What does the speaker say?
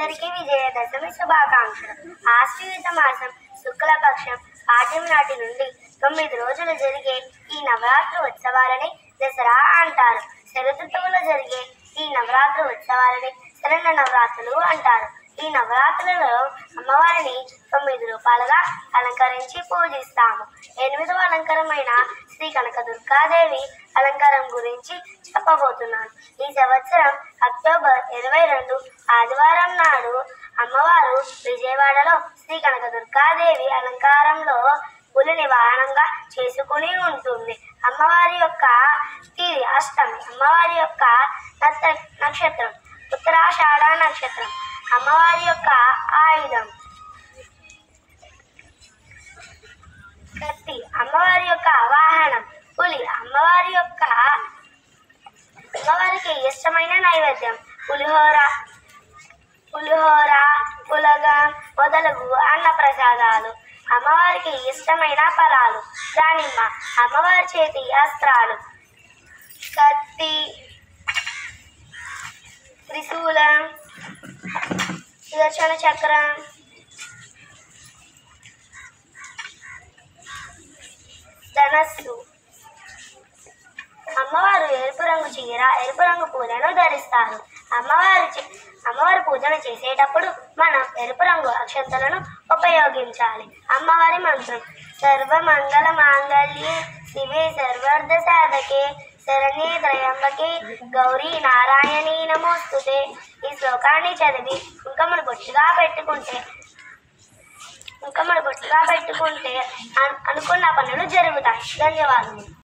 అందరికీ విజయదశమి శుభాకాంక్షలు ఆశ్వయుత మాసం శుక్లపక్షం పాఠ్యం నాటి నుండి తొమ్మిది రోజులు జరిగే ఈ నవరాత్రి ఉత్సవాలని దసరా అంటారు శరదృతువులో జరిగే ఈ నవరాత్రి ఉత్సవాలని శరణ నవరాత్రులు అంటారు ఈ నవరాత్రులలో అమ్మవారిని తొమ్మిది రూపాలుగా అలంకరించి పూజిస్తాము ఎనిమిదవ అలంకారమైన శ్రీ కనక దుర్గాదేవి అలంకారం గురించి చెప్పబోతున్నాను ఈ సంవత్సరం అక్టోబర్ ఇరవై రెండు ఆదివారం నాడు అమ్మవారు విజయవాడలో శ్రీ కనక దుర్గాదేవి అలంకారంలో పులిని వాహనంగా చేసుకుని ఉంటుంది అమ్మవారి యొక్క తిది అష్టమి అమ్మవారి యొక్క నత్త నక్షత్రం ఉత్తరాషాఢ నక్షత్రం అమ్మవారి యొక్క ఆయుధం కత్తి అమ్మవారి యొక్క వాహనం పులి అమ్మవారి యొక్క అమ్మవారికి ఇష్టమైన నైవేద్యం పులిహోర పులిహోర పులగం మొదలగు అన్న ప్రసాదాలు అమ్మవారికి ఇష్టమైన ఫలాలు దానిమ్మ అమ్మవారి చేతి అస్త్రాలు కత్తి త్రిశూలం సుదర్శన చక్రం ధనస్సు అమ్మవారు ఎరుపు రంగు చీర ఎరుపు రంగు పూలను ధరిస్తారు అమ్మవారు చే- అమ్మవారి పూజను చేసేటప్పుడు మనం ఎరుపు రంగు అక్షంతలను ఉపయోగించాలి అమ్మవారి మంత్రం సర్వమంగళ మాంగళ్యే శివే సర్వార్థ సాధకే శరణ్యే త్రయంబకే గౌరీ నారాయణీ నమోస్తుతే ఈ శ్లోకాన్ని చదివి కుంకమును బొట్టుగా పెట్టుకుంటే కుంకమును బొట్టుగా పెట్టుకుంటే అను- అనుకున్న పనులు జరుగుతాయి ధన్యవాదములు